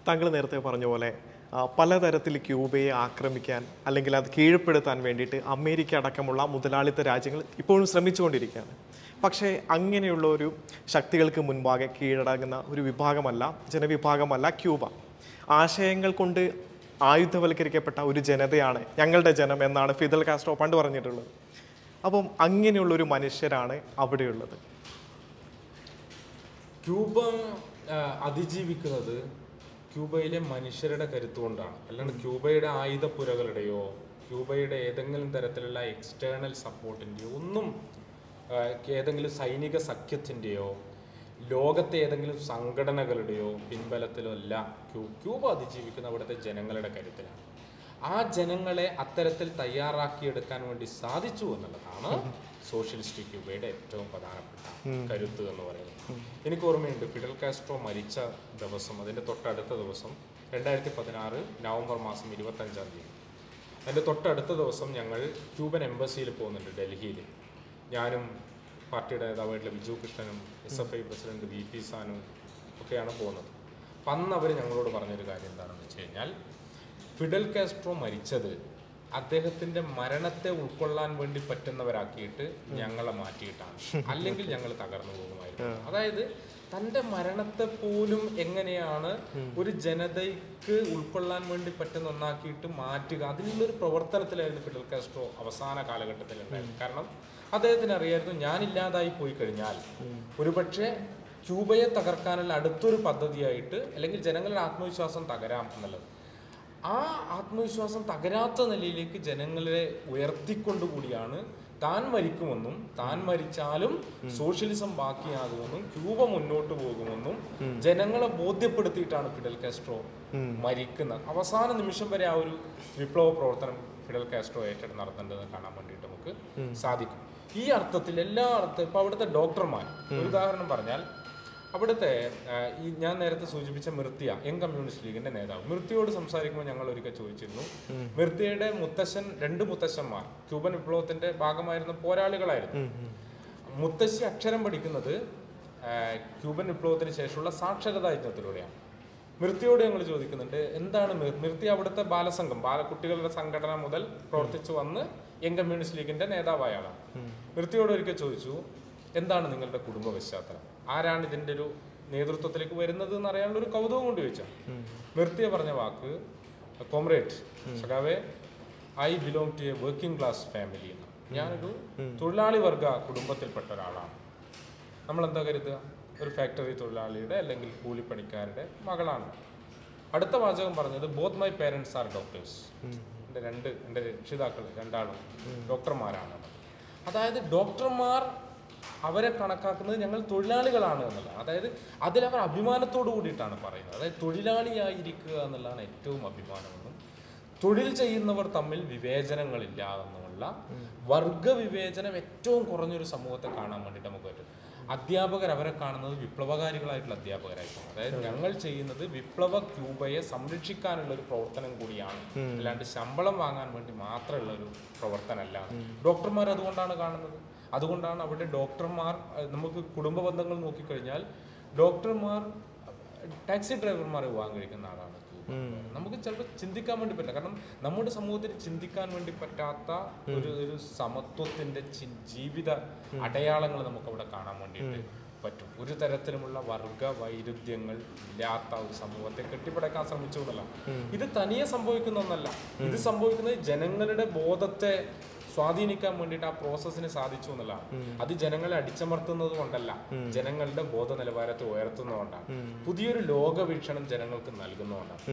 താങ്കൾ നേരത്തെ പറഞ്ഞ പോലെ ആ, പലതരത്തിൽ ക്യൂബയെ ആക്രമിക്കാൻ അല്ലെങ്കിൽ അത് കീഴ്പ്പെടുത്താൻ വേണ്ടിയിട്ട് അമേരിക്ക അടക്കമുള്ള മുതലാളിത്ത രാജ്യങ്ങൾ ഇപ്പോഴും ശ്രമിച്ചുകൊണ്ടിരിക്കുകയാണ് പക്ഷേ അങ്ങനെയുള്ള ഒരു ശക്തികൾക്ക് മുൻപാകെ കീഴടങ്ങുന്ന ഒരു വിഭാഗമല്ല ജനവിഭാഗമല്ല ക്യൂബ ആശയങ്ങൾ കൊണ്ട് ആയുധവൽക്കരിക്കപ്പെട്ട ഒരു ജനതയാണ് ഞങ്ങളുടെ ജനം എന്നാണ് ഫിദൽ കാസ്ട്രോ പണ്ട് പറഞ്ഞിട്ടുള്ളത് അപ്പം അങ്ങനെയുള്ള ഒരു മനുഷ്യരാണ് അവിടെയുള്ളത് ക്യൂബ ആ, അതിജീവിക്കുന്നത് ക്യൂബയിലെ മനുഷ്യരുടെ കരുത്തുകൊണ്ടാണ് അല്ലാണ്ട് ക്യൂബയുടെ ആയുധപ്പുരകളുടെയോ ക്യൂബയുടെ ഏതെങ്കിലും തരത്തിലുള്ള എക്സ്റ്റേണൽ സപ്പോർട്ടിൻ്റെയോ ഒന്നും ആ, ഏതെങ്കിലും സൈനിക സഖ്യത്തിൻ്റെയോ ലോകത്തെ ഏതെങ്കിലും സംഘടനകളുടെയോ പിൻബലത്തിലോ അല്ല ക്യൂ ക്യൂബ അതിജീവിക്കുന്ന അവിടുത്തെ ജനങ്ങളുടെ കരുത്തിലാണ് ആ ജനങ്ങളെ അത്തരത്തിൽ തയ്യാറാക്കിയെടുക്കാൻ വേണ്ടി സാധിച്ചു എന്നുള്ളതാണ് സോഷ്യലിസ്റ്റ് ക്യൂബയുടെ ഏറ്റവും പ്രധാനപ്പെട്ട കരുത്ത് എന്ന് പറയുന്നത് എനിക്ക് ഓർമ്മയുണ്ട് ഫിഡൽ കാസ്ട്രോ മരിച്ച ദിവസം അതിൻ്റെ തൊട്ടടുത്ത ദിവസം രണ്ടായിരത്തി പതിനാറ് നവംബർ മാസം ഇരുപത്തഞ്ചാം തീയതി അതിൻ്റെ തൊട്ടടുത്ത ദിവസം ഞങ്ങൾ ക്യൂബൻ എംബസിയിൽ പോകുന്നുണ്ട് ഡൽഹിയിൽ ഞാനും പാർട്ടിയുടെ നേതാവായിട്ടുള്ള ബിജു കൃഷ്ണനും S F I president V P സാനും ഒക്കെയാണ് പോകുന്നത് അപ്പം അന്ന് അവർ ഞങ്ങളോട് പറഞ്ഞൊരു കാര്യം എന്താണെന്ന് വെച്ച് കഴിഞ്ഞാൽ ഫിഡൽ കാസ്ട്രോ മരിച്ചത് അദ്ദേഹത്തിന്റെ മരണത്തെ ഉൾക്കൊള്ളാൻ വേണ്ടി പറ്റുന്നവരാക്കിയിട്ട് ഞങ്ങളെ മാറ്റിയിട്ടാണ് അല്ലെങ്കിൽ ഞങ്ങൾ തകർന്നു പോകുമായിരുന്നു അതായത് തന്റെ മരണത്തെ പോലും എങ്ങനെയാണ് ഒരു ജനതയ്ക്ക് ഉൾക്കൊള്ളാൻ വേണ്ടി പറ്റുന്ന ഒന്നാക്കിയിട്ട് മാറ്റുക അതിനുള്ളൊരു പ്രവർത്തനത്തിലായിരുന്നു ഫിഡൽ കാസ്ട്രോ അവസാന കാലഘട്ടത്തിൽ ഉണ്ടായിരുന്നത് കാരണം അദ്ദേഹത്തിന് അറിയായിരുന്നു ഞാനില്ലാതായി പോയി കഴിഞ്ഞാൽ ഒരുപക്ഷെ ക്യൂബയെ തകർക്കാനുള്ള അടുത്തൊരു പദ്ധതിയായിട്ട് അല്ലെങ്കിൽ ജനങ്ങളുടെ ആത്മവിശ്വാസം തകരാം എന്നുള്ളത് ആ ആത്മവിശ്വാസം തകരാത്ത നിലയിലേക്ക് ജനങ്ങളെ ഉയർത്തിക്കൊണ്ടുകൂടിയാണ് താൻ മരിക്കുമെന്നും താൻ മരിച്ചാലും സോഷ്യലിസം ബാക്കിയാകുമെന്നും ക്യൂബ മുന്നോട്ട് പോകുമെന്നും ജനങ്ങളെ ബോധ്യപ്പെടുത്തിയിട്ടാണ് ഫിഡൽ കാസ്ട്രോ മരിക്കുന്നത് അവസാന നിമിഷം വരെ ആ ഒരു വിപ്ലവ പ്രവർത്തനം ഫിഡൽ കാസ്ട്രോ ഏറ്റെടുത്ത് നടത്തേണ്ടതെന്ന് കാണാൻ വേണ്ടിയിട്ട് നമുക്ക് സാധിക്കും ഈ അർത്ഥത്തിൽ എല്ലാ അർത്ഥം ഇപ്പൊ അവിടുത്തെ ഡോക്ടർമാർ ഒരു ഉദാഹരണം പറഞ്ഞാൽ അവിടുത്തെ ആ, ഈ ഞാൻ നേരത്തെ സൂചിപ്പിച്ച മിർത്തിയ യങ് കമ്മ്യൂണിസ്റ്റ് ലീഗിന്റെ നേതാവ് മിർത്തിയോട് സംസാരിക്കുമ്പോൾ ഞങ്ങൾ ഒരിക്കൽ ചോദിച്ചിരുന്നു മിർത്തിയുടെ മുത്തശ്ശൻ രണ്ട് മുത്തശ്ശന്മാർ ക്യൂബൻ വിപ്ലവത്തിന്റെ ഭാഗമായിരുന്ന പോരാളികളായിരുന്നു മുത്തശ്ശി അക്ഷരം പഠിക്കുന്നത് ആ, ക്യൂബൻ വിപ്ലവത്തിന് ശേഷമുള്ള സാക്ഷരതാ യജ്ഞത്തിലൂടെയാണ് മിർത്തിയോട് ഞങ്ങൾ ചോദിക്കുന്നുണ്ട് എന്താണ് മിർ- മിർത്തി അവിടുത്തെ ബാലസംഘം ബാലക്കുട്ടികളുടെ സംഘടന മുതൽ പ്രവർത്തിച്ചു വന്ന് യങ് കമ്മ്യൂണിസ്റ്റ് ലീഗിന്റെ നേതാവായ ആളാണ് മിർത്തിയോട് ഒരിക്കൽ ചോദിച്ചു എന്താണ് നിങ്ങളുടെ കുടുംബ പശ്ചാത്തലം ആരാണ് ഇതിന്റെ ഒരു നേതൃത്വത്തിലേക്ക് വരുന്നത് എന്ന് അറിയാനുള്ള ഒരു കൗതുകം കൊണ്ട് ചോദിച്ചാൽ മിർത്തിയ പറഞ്ഞ വാക്ക് കോമ്രേഡ് സഖാവേ I belong to a working class family എന്ന് ഞാനൊരു തൊഴിലാളി വർഗ കുടുംബത്തിൽപ്പെട്ട ഒരാളാണ് നമ്മൾ എന്താ കരുതുക ഒരു ഫാക്ടറി തൊഴിലാളിയുടെ അല്ലെങ്കിൽ കൂലിപ്പണിക്കാരുടെ മകളാണ് അടുത്ത വാചകം പറഞ്ഞത് both my parents are doctors എൻ്റെ രണ്ട് എൻ്റെ രക്ഷിതാക്കൾ രണ്ടാളും ഡോക്ടർമാരാണ് അതായത് ഡോക്ടർമാർ അവരെ കണക്കാക്കുന്നത് ഞങ്ങൾ തൊഴിലാളികളാണ് എന്നുള്ളതാണ് അതായത് അതിലവർ അഭിമാനത്തോടു കൂടിയിട്ടാണ് പറയുന്നത് അതായത് തൊഴിലാളിയായിരിക്കുക എന്നുള്ളതാണ് ഏറ്റവും അഭിമാനമെന്നും തൊഴിൽ ചെയ്യുന്നവർ തമ്മിൽ വിവേചനങ്ങളില്ല എന്നുള്ള വർഗ വിവേചനം ഏറ്റവും കുറഞ്ഞൊരു സമൂഹത്തെ കാണാൻ വേണ്ടിയിട്ട് നമുക്ക് പറ്റും അധ്യാപകർ അവരെ കാണുന്നത് വിപ്ലവകാരികളായിട്ടുള്ള അധ്യാപകരായിട്ടാണ് അതായത് ഞങ്ങൾ ചെയ്യുന്നത് വിപ്ലവ ക്യൂബയെ സംരക്ഷിക്കാനുള്ള ഒരു പ്രവർത്തനം കൂടിയാണ് അല്ലാണ്ട് ശമ്പളം വാങ്ങാൻ വേണ്ടി മാത്രമുള്ള ഒരു പ്രവർത്തനമല്ല ഡോക്ടർമാർ അതുകൊണ്ടാണ് കാണുന്നത് അതുകൊണ്ടാണ് അവിടെ ഡോക്ടർമാർ അഹ് നമുക്ക് കുടുംബ ബന്ധങ്ങൾ നോക്കിക്കഴിഞ്ഞാൽ ഡോക്ടർമാർ ടാക്സി ഡ്രൈവർമാർ വിവാഹം കഴിക്കുന്ന ആളാണ് ക്യൂബ. നമുക്ക് ചിലപ്പോൾ ചിന്തിക്കാൻ വേണ്ടി പറ്റില്ല കാരണം നമ്മുടെ സമൂഹത്തിൽ ചിന്തിക്കാൻ വേണ്ടി പറ്റാത്ത ഒരു ഒരു സമത്വത്തിന്റെ ചി- ജീവിത അടയാളങ്ങൾ നമുക്ക് അവിടെ കാണാൻ വേണ്ടിയിട്ട് പറ്റും ഒരു തരത്തിലുമുള്ള വർഗ വൈരുദ്ധ്യങ്ങൾ ഇല്ലാത്ത ഒരു സമൂഹത്തെ കെട്ടിപ്പടക്കാൻ ശ്രമിച്ചു എന്നല്ല ഇത് തനിയെ സംഭവിക്കുന്ന ഒന്നല്ല ഇത് സംഭവിക്കുന്നത് ജനങ്ങളുടെ ബോധത്തെ സ്വാധീനിക്കാൻ വേണ്ടിയിട്ട് ആ പ്രോസസ്സിന് സാധിച്ചു എന്നുള്ളതാണ് അത് ജനങ്ങളെ അടിച്ചമർത്തുന്നത് കൊണ്ടല്ല ജനങ്ങളുടെ ബോധ നിലവാരത്തെ ഉയർത്തുന്നതുകൊണ്ടാണ് പുതിയൊരു ലോകവീക്ഷണം ജനങ്ങൾക്ക് നൽകുന്നതുകൊണ്ടാണ്